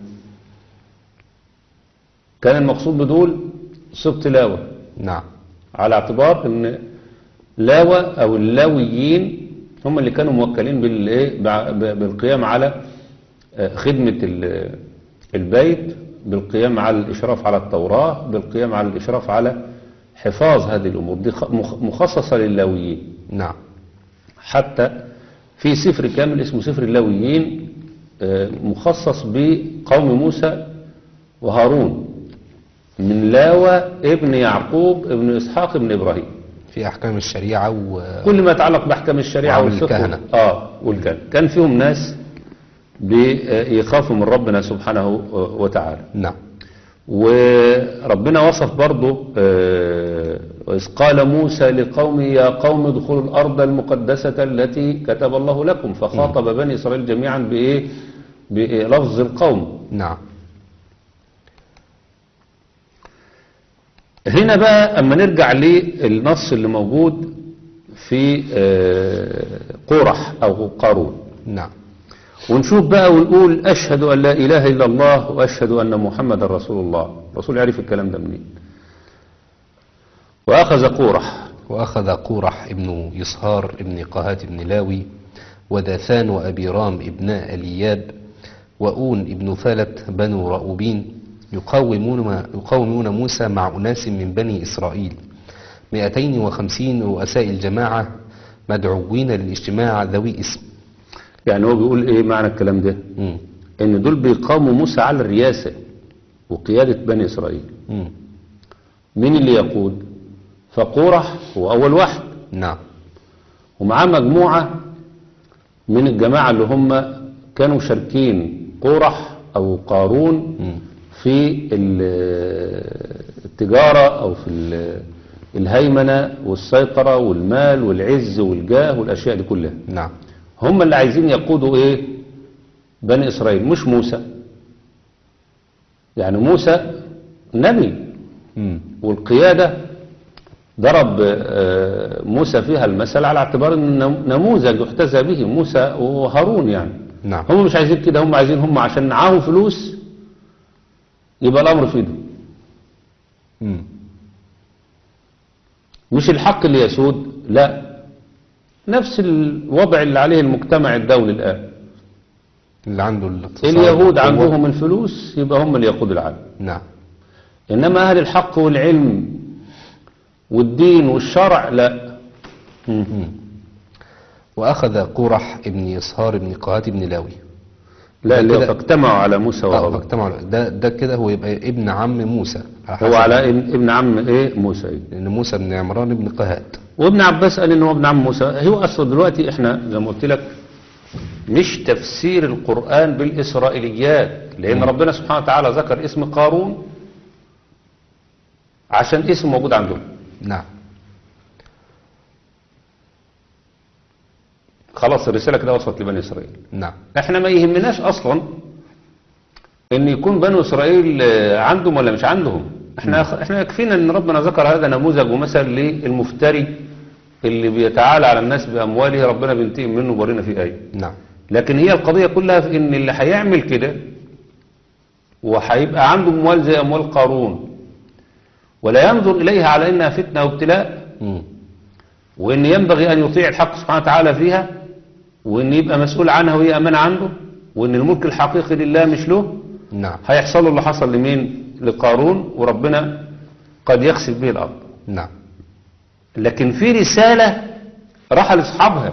كان المقصود بدول سبط لاوى نعم على اعتبار ان لاوى او اللاويين هم اللي كانوا موكلين بالايه بع- ب- بالقيام على آه، خدمة ال- البيت بالقيام على الاشراف على التوراة بالقيام على الاشراف على حفاظ هذه الامور دي خ- مخ- مخصصة للاويين نعم حتى في سفر كامل اسمه سفر اللاويين آه، مخصص بقوم موسى وهارون من لاوى ابن يعقوب ابن إسحاق ابن إبراهيم في أحكام الشريعة و... كل ما يتعلق بأحكام الشريعة وعمل والفقه الكهنة. آه والكهنة كان فيهم ناس بيخافوا من ربنا سبحانه وتعالى نعم وربنا وصف برضه آه، وإذ قال موسى لقومه يا قوم ادخلوا الأرض المقدسة التي كتب الله لكم فخاطب بني إسرائيل جميعا بإيه بلفظ القوم نعم هنا بقى أما نرجع للنص اللي موجود في آه، قرح أو قارون نعم ونشوف بقى ونقول أشهد أن لا إله إلا الله وأشهد أن محمد رسول الله الرسول عرف الكلام ده منين وأخذ قورح وأخذ قورح ابن يصهار ابن قهات ابن لاوي وداثان وأبيرام ابناء الياب وأون ابن ثالث بنو رأوبين يقاومون, يقاومون موسى مع أناس من بني إسرائيل 250 رؤساء الجماعة مدعوين للاجتماع ذوي اسم يعني هو بيقول إيه معنى الكلام ده مم. إن دول بيقاموا موسى على الرياسة وقيادة بني إسرائيل مم. مين اللي يقود فقورح هو أول واحد نعم ومعاه مجموعة من الجماعة اللي هم كانوا شاركين قورح أو قارون مم. في ال- التجارة أو في ال- الهيمنة والسيطرة والمال والعز والجاه والأشياء دي كلها نعم هم اللي عايزين يقودوا إيه بني إسرائيل مش موسى يعني موسى نبي مم. والقيادة ضرب آه، موسى فيها المثل على اعتبار انه نموذج يحتذى به موسى وهارون يعني نعم هم مش عايزين كده هم عايزين هم عشان معاهم فلوس يبقى الامر في ايدهم مم. مش الحق اللي يسود لا نفس الوضع اللي عليه المجتمع الدولي الان اللي عنده الاقتصاد اليهود والقوة. عندهم الفلوس يبقى هم اللي يقودوا العالم نعم انما اهل الحق والعلم والدين والشرع لا مم. مم. وأخذ قورح ابن يصهار ابن قهات ابن لاوي لا ده اللي كده- فاجتمعوا على موسى آه، وهارون فاجتمعوا ده ده كده هو يبقى ابن عم موسى على هو حسب- على ابن ابن عم ايه موسى إيه؟ لأن موسى بن عمران ابن قهات وابن عباس قال ان هو ابن عم موسى هو اصلا دلوقتي احنا زي ما قلت لك مش تفسير القرآن بالإسرائيليات لأن ربنا سبحانه وتعالى ذكر اسم قارون عشان اسم موجود عندهم نعم خلاص الرسالة كده وصلت لبني إسرائيل نعم احنا ما يهمناش اصلا ان يكون بنو اسرائيل آه، عندهم ولا مش عندهم احنا احنا يكفينا ان ربنا ذكر هذا نموذج ومثل للمفتري اللي بيتعالى على الناس بامواله ربنا بينتقم منه وبرنا في ايه نعم لكن هي القضية كلها في ان اللي هيعمل كده وهيبقى عنده اموال زي اموال قارون ولا ينظر اليها على انها فتنة وابتلاء مم. وان ينبغي ان يطيع الحق سبحانه وتعالى فيها وان يبقى مسؤول عنها وهي امانة عنده وان الملك الحقيقي لله مش له نعم هيحصل له اللي حصل لمين لقارون وربنا قد يخسف به الارض نعم لكن في رسالة راح لاصحابها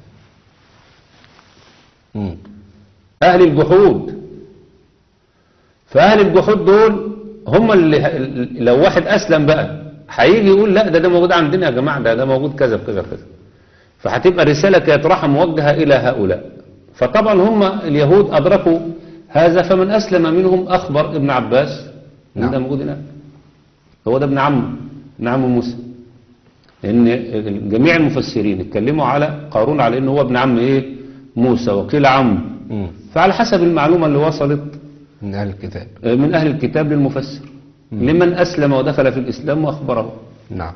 مم. اهل الجحود فاهل الجحود دول هم اللي لو واحد اسلم بقى هيجي يقول لا ده ده موجود عندنا يا جماعه ده ده موجود كذا في كذا في كذا فهتبقى رساله كانت راحه موجهه الى هؤلاء فطبعا هم اليهود أدركوا هذا فمن أسلم منهم أخبر ابن عباس نعم. ده موجود هناك هو ده ابن عمه ابن عم موسى ان جميع المفسرين اتكلموا على قارون على انه هو ابن عم ايه موسى وقيل عم مم. فعلى حسب المعلومة اللي وصلت من أهل الكتاب من أهل الكتاب للمفسر لمن أسلم ودخل في الإسلام وأخبره نعم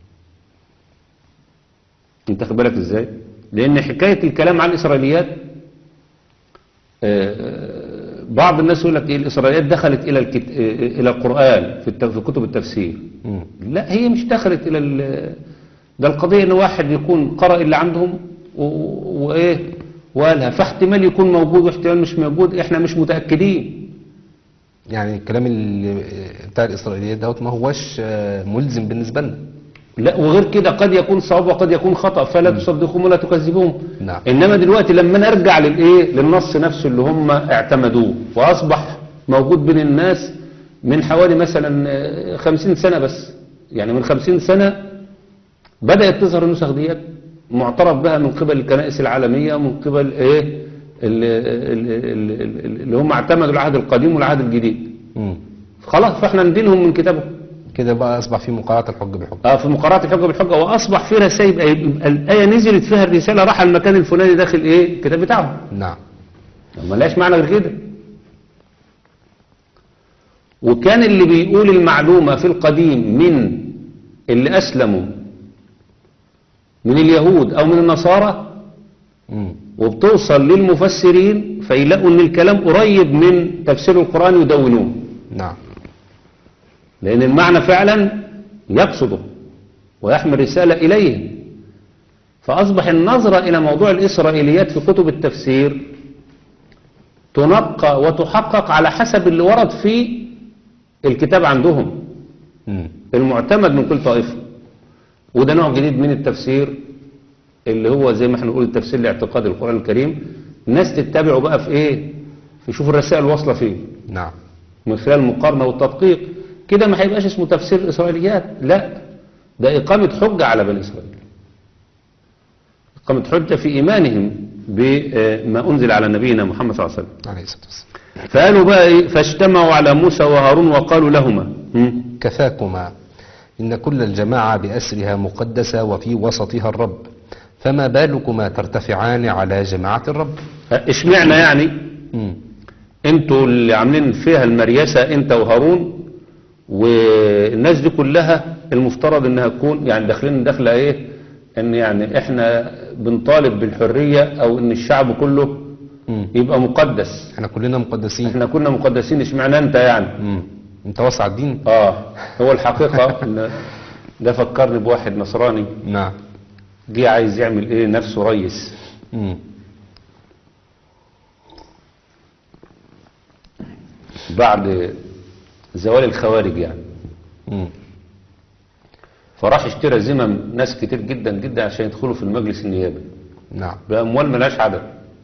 انت خد بالك ازاي لان حكاية الكلام عن الاسرائيليات آه، بعض الناس يقول لك ايه الاسرائيليات دخلت الى الكت... آه، الى القرآن في, الت... في كتب التفسير مم. لا هي مش دخلت الى ال... ده القضية ان واحد يكون قرأ اللي عندهم و... وايه وقالها فاحتمال يكون موجود واحتمال مش موجود احنا مش متأكدين يعني الكلام اللي بتاع الإسرائيليات دوت ما هوش آه، ملزم بالنسبة لنا لا وغير كده قد يكون صواب وقد يكون خطأ فلا تصدقهم ولا تكذبوهم نعم. انما دلوقتي لما نرجع للايه للنص نفسه اللي هم اعتمدوه واصبح موجود بين الناس من حوالي مثلا آه، خمسين سنة بس يعني من خمسين سنة بدأت تظهر النسخ ديت معترف بها من قبل الكنائس العالمية ومن قبل ايه اللي, اللي, اللي هم اعتمدوا العهد القديم والعهد الجديد مم. خلاص فاحنا ندينهم من كتابهم كده بقى أصبح في مقارعة الحج بالحج اه في مقارنة الحجة بالحجة واصبح في رسائل يبقى يبقى الآية نزلت فيها الرسالة راح المكان الفلاني داخل ايه الكتاب بتاعهم نعم ما لاش معنى غير كده وكان اللي بيقول المعلومة في القديم من اللي أسلموا من اليهود أو من النصارى مم. وبتوصل للمفسرين فيلاقوا ان الكلام قريب من تفسير القرآن يدونوه نعم لأن المعنى فعلا يقصده ويحمل رسالة إليهم فأصبح النظرة إلى موضوع الإسرائيليات في كتب التفسير تنقى وتحقق على حسب اللي ورد في الكتاب عندهم مم. المعتمد من كل طائفة وده نوع جديد من التفسير اللي هو زي ما احنا نقول التفسير لاعتقاد القرآن الكريم الناس تتبعه بقى في ايه في شوف الرسائل واصلة فين نعم من خلال المقارنة والتدقيق كده ما هيبقاش اسمه تفسير الإسرائيليات لا ده إقامة حجة على بني إسرائيل إقامة حجة في إيمانهم بما أنزل على نبينا محمد صلى الله عليه وسلم عليه الصلاة والسلام فقالوا بقى إيه فاجتمعوا على موسى وهارون وقالوا لهما هم؟ كفاكما إن كل الجماعة بأسرها مقدسة وفي وسطها الرب فما بالكما ترتفعان على جماعة الرب اشمعنا يعني مم. انتوا اللي عاملين فيها المريسة انت وهارون والناس دي كلها المفترض انها تكون يعني داخلين داخله ايه ان يعني احنا بنطالب بالحرية او ان الشعب كله مم. يبقى مقدس احنا كلنا مقدسين احنا كنا مقدسين اشمعنى انت يعني مم. انت وسع الدين اه هو الحقيقة ان ده فكرني بواحد نصراني نعم جه عايز يعمل ايه نفسه ريس مم. بعد زوال الخوارج يعني مم. فراح اشترى زمم ناس كتير جدا جدا عشان يدخلوا في المجلس النيابي نعم بأموال ملاش عدد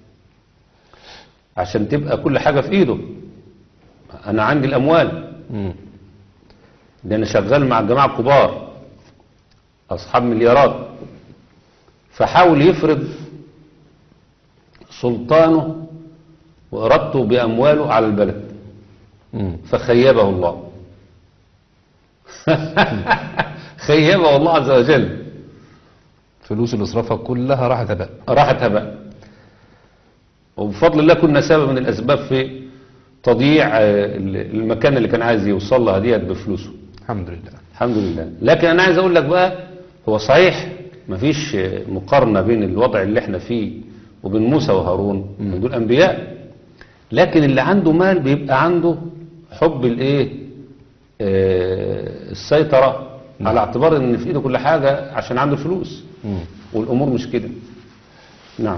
عشان تبقى كل حاجة في ايده انا عندي الاموال مم. ده انا شغال مع الجماعة الكبار اصحاب مليارات فحاول يفرض سلطانه وارادته بامواله على البلد مم. فخيبه الله خيبه الله عز وجل فلوس اللي صرفها كلها راحت هباء راحت هباء وبفضل الله كنا سبب من الأسباب في تضييع آه، المكان اللي كان عايز يوصل لها ديت بفلوسه الحمد لله الحمد لله لكن أنا عايز أقول لك بقى هو صحيح مفيش آه، مقارنة بين الوضع اللي احنا فيه وبين موسى وهارون دول أنبياء لكن اللي عنده مال بيبقى عنده حب الايه آه، السيطرة على اعتبار ان في ايده كل حاجة عشان عنده الفلوس مم. والأمور مش كده نعم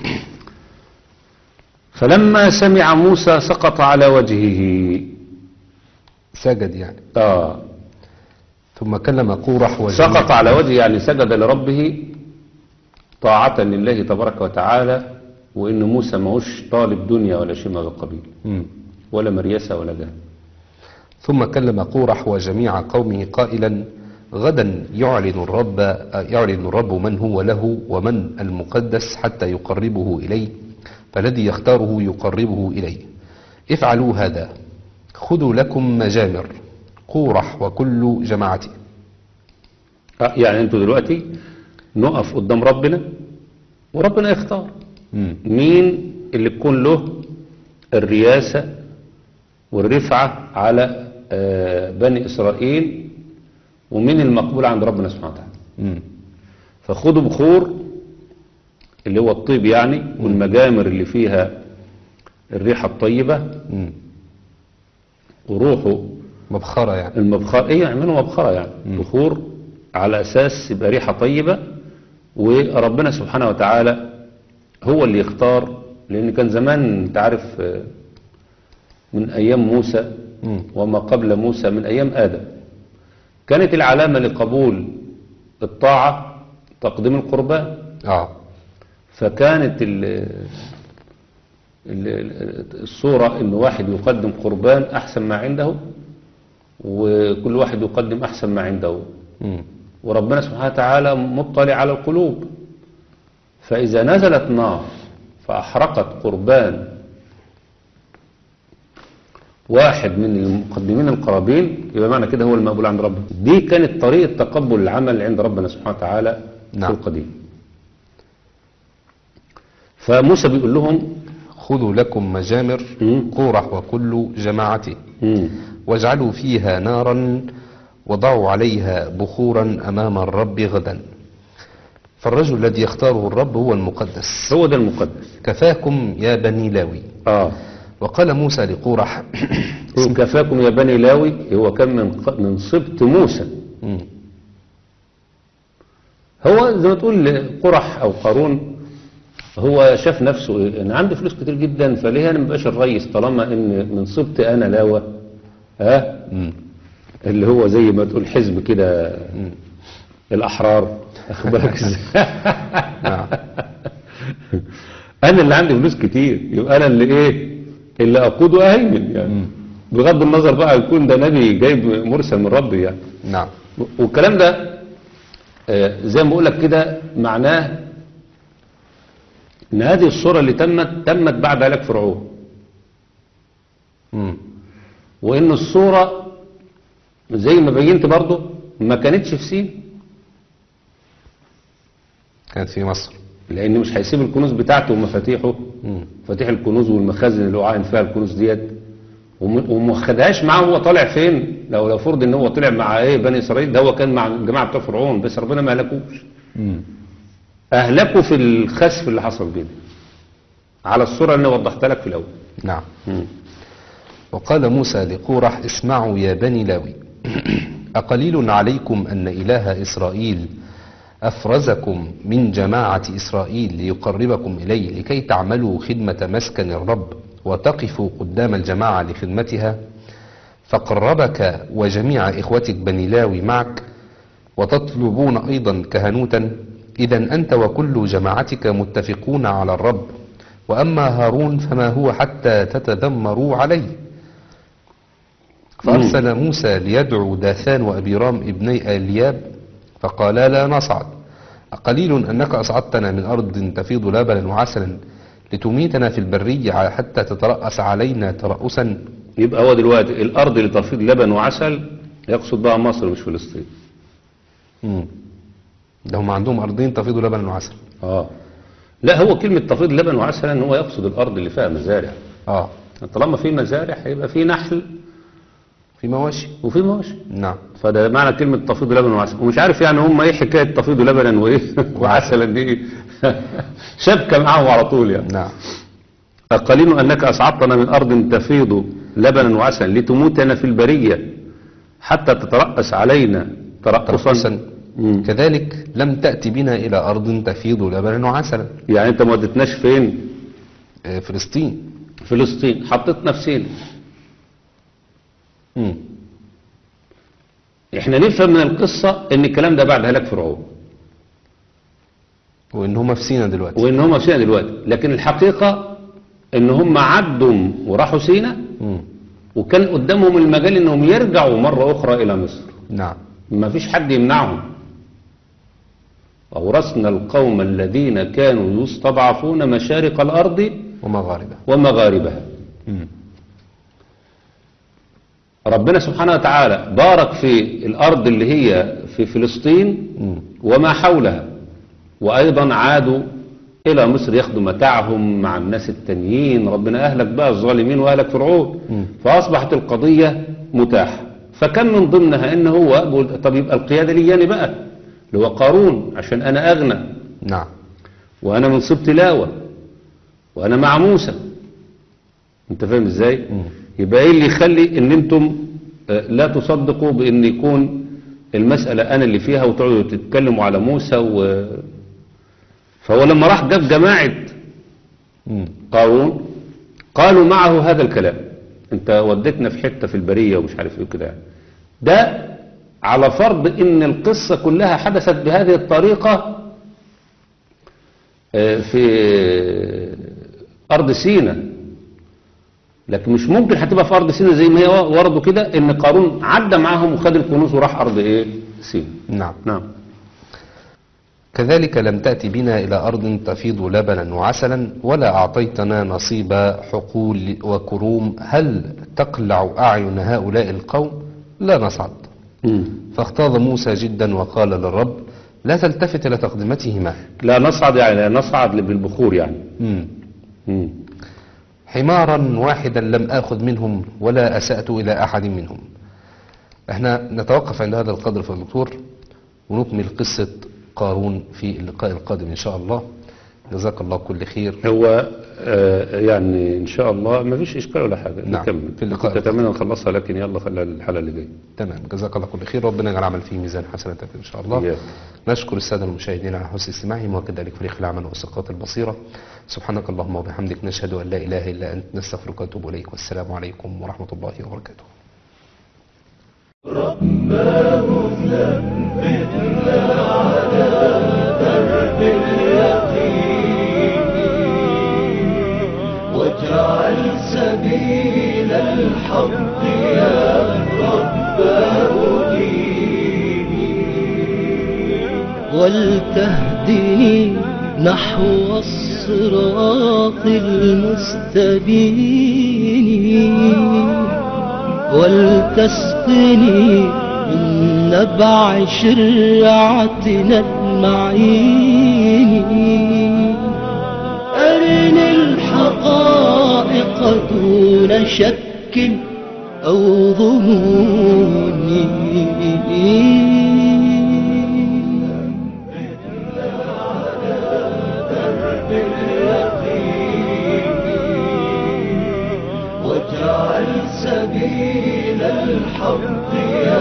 فلما سمع موسى سقط على وجهه سجد يعني آه ثم كلم قورح وجميع سقط على وجهه يعني سجد لربه طاعة لله تبارك وتعالى وإن موسى ماهوش طالب دنيا ولا شيء من هذا القبيل مم. ولا مريسة ولا جهل ثم كلم قورح وجميع قومه قائلا غدا يعلن الرب يعلن الرب من هو له ومن المقدس حتى يقربه إليه فالذي يختاره يقربه إليه افعلوا هذا خذوا لكم مجامر قورح وكل جماعته آه، يعني انتوا دلوقتي نقف قدام ربنا وربنا يختار مم. مين اللي تكون له الرياسة والرفعة على آه، بني إسرائيل ومين المقبول عند ربنا سبحانه وتعالى مم. فخدوا بخور اللي هو الطيب يعني والمجامر اللي فيها الريحة الطيبة مم. وروحوا مبخرة يعني المبخرة ايه يعملوا مبخرة يعني بخور على اساس يبقى ريحة طيبة وربنا سبحانه وتعالى هو اللي يختار لان كان زمان انت عارف آه، من ايام موسى مم. وما قبل موسى من ايام ادم كانت العلامة لقبول الطاعة تقديم القربان اه فكانت ال ال- الصورة ان واحد يقدم قربان احسن ما عنده وكل واحد يقدم احسن ما عنده مم. وربنا سبحانه وتعالى مطلع على القلوب فإذا نزلت نار فأحرقت قربان واحد من المقدمين القرابين يبقى معنى كده هو المقبول عند ربنا دي كانت طريقة تقبل العمل عند ربنا سبحانه وتعالى نعم. في القديم فموسى بيقول لهم خذوا لكم مجامر مم. قورح وكل جماعته مم. واجعلوا فيها نارا وضعوا عليها بخورا أمام الرب غدا فالرجل الذي يختاره الرب هو المقدس هو ده المقدس كفاكم يا بني لاوي اه وقال موسى لقورح كفاكم يا بني لاوي هو كان من ق- من سبط موسى مم. هو زي ما تقول قرح او قارون هو شاف نفسه ايه انا عندي فلوس كتير جدا فليه انا مبقاش الريس طالما ان من صبت انا لاوى ها مم. اللي هو زي ما تقول حزب كده الاحرار اخد بالك ازاي نعم انا اللي عندي فلوس كتير يبقى انا اللي ايه اللي اقوده اهيمن يعني بغض النظر بقى يكون ده نبي جايب مرسل من ربي يعني نعم والكلام ده آه، زي ما بقول لك كده معناه ان هذه الصورة اللي تمت تمت بعد هلاك فرعون مم. وان الصورة زي ما بينت برضه ما كانتش في سين كانت في مصر لان مش هيسيب الكنوز بتاعته ومفاتيحه مم. مفاتيح الكنوز والمخازن اللي هو عاين فيها الكنوز ديت وم- وما خدهاش معاه هو طالع فين لو لو فرض ان هو طلع مع ايه بني اسرائيل ده هو كان مع الجماعه بتوع فرعون بس ربنا ما هلكوش مم. اهلكوا في الخسف اللي حصل بينهم على الصوره اللي انا وضحتها لك في الاول نعم وقال موسى لقورح اسمعوا يا بني لاوي أقليل عليكم أن إله إسرائيل أفرزكم من جماعة إسرائيل ليقربكم إليه لكي تعملوا خدمة مسكن الرب وتقفوا قدام الجماعة لخدمتها فقربك وجميع إخوتك بني لاوي معك وتطلبون أيضا كهنوتا إذا أنت وكل جماعتك متفقون على الرب وأما هارون فما هو حتى تتذمروا عليه فأرسل موسى ليدعو داثان وأبيرام ابني آلياب فقالا لا نصعد أقليل أنك أصعدتنا من أرض تفيض لبنا وعسلا لتميتنا في البرية حتى تترأس علينا ترأسا يبقى هو دلوقتي الارض اللي تفيض لبن وعسل يقصد بها مصر مش فلسطين مم. ده هم عندهم أرضين تفيض لبنا وعسل اه لا هو كلمه تفيض لبن وعسل ان هو يقصد الارض اللي فيها مزارع آه طالما في مزارع هيبقى في نحل في مواشي وفي مواشي نعم فده معنى كلمة تفيض لبن وعسل ومش عارف يعني هم ايه حكاية تفيض لبنا وايه وعسلا دي شبكة معاهم على طول يعني نعم قليل أنك أصعدتنا من أرض تفيض لبنا وعسلا لتموتنا في البرية حتى تترأس علينا ترأسا ترأسا مم. كذلك لم تأتي بنا إلى أرض تفيض لبنا وعسلا يعني أنت ما ودتناش فين آه، فلسطين فلسطين حطيتنا في سينا مم. احنا نفهم من القصة ان الكلام ده بعد هلاك فرعون وإن هم في سينا دلوقتي وان هم في سينا دلوقتي لكن الحقيقة ان هم عدوا وراحوا سينا مم. وكان قدامهم المجال انهم يرجعوا مرة اخرى الى مصر نعم ما فيش حد يمنعهم أورثنا القوم الذين كانوا يستضعفون مشارق الأرض ومغاربة ومغاربها مم. ربنا سبحانه وتعالى بارك في الأرض اللي هي في فلسطين مم. وما حولها وأيضا عادوا إلى مصر ياخدوا متاعهم مع الناس التانيين ربنا أهلك بقى الظالمين وأهلك فرعون مم. فأصبحت القضية متاحة فكان من ضمنها إن هو بيقول طب يبقى القيادة لياني بقى اللي هو قارون عشان أنا أغنى نعم وأنا منصب تلاوة وأنا مع موسى أنت فاهم إزاي؟ مم. يبقى إيه اللي يخلي إن أنتم آه، لا تصدقوا بإن يكون المسألة أنا اللي فيها وتقعدوا تتكلموا على موسى و... فهو لما راح جاب جماعة مم. قارون قالوا معه هذا الكلام انت وديتنا في حتة في البرية ومش عارف ايه كده ده على فرض ان القصة كلها حدثت بهذه الطريقة آه، في ارض سينا لكن مش ممكن هتبقى في ارض سينا زي ما هي وردوا كده ان قارون عدى معاهم وخد الكنوز وراح ارض ايه سينا نعم نعم كذلك لم تأتي بنا إلى أرض تفيض لبنا وعسلا ولا أعطيتنا نصيب حقول وكروم هل تقلع أعين هؤلاء القوم لا نصعد مم. فاختاض موسى جدا وقال للرب لا تلتفت إلى تقدمتهما لا نصعد يعني لا نصعد بالبخور يعني مم. مم. حمارا واحدا لم آخذ منهم ولا أسأت إلى أحد منهم احنا نتوقف عند هذا القدر في الدكتور ونكمل قصة قارون في اللقاء القادم إن شاء الله جزاك الله كل خير هو آه، يعني ان شاء الله ما فيش اشكال ولا حاجه نعم. نكمل في اللقاء كنت اتمنى نخلصها لكن يلا خليها الحلقه اللي جايه تمام جزاك الله كل خير ربنا يجعل عمل فيه ميزان حسناتك إن شاء الله إياك. نشكر السادة المشاهدين على حسن استماعهم وكذلك فريق العمل وسقاط البصيرة سبحانك اللهم وبحمدك نشهد أن لا إله إلا أنت نستغفرك ونتوب إليك والسلام عليكم ورحمة الله وبركاته واجعل سبيل الحق يا رب أهديني ولتهدني نحو الصراط المستبين ولتسقني من نبع شرعتنا المعين أرني الحقائق دون شك أو ظنون واجعل سبيل الحق يا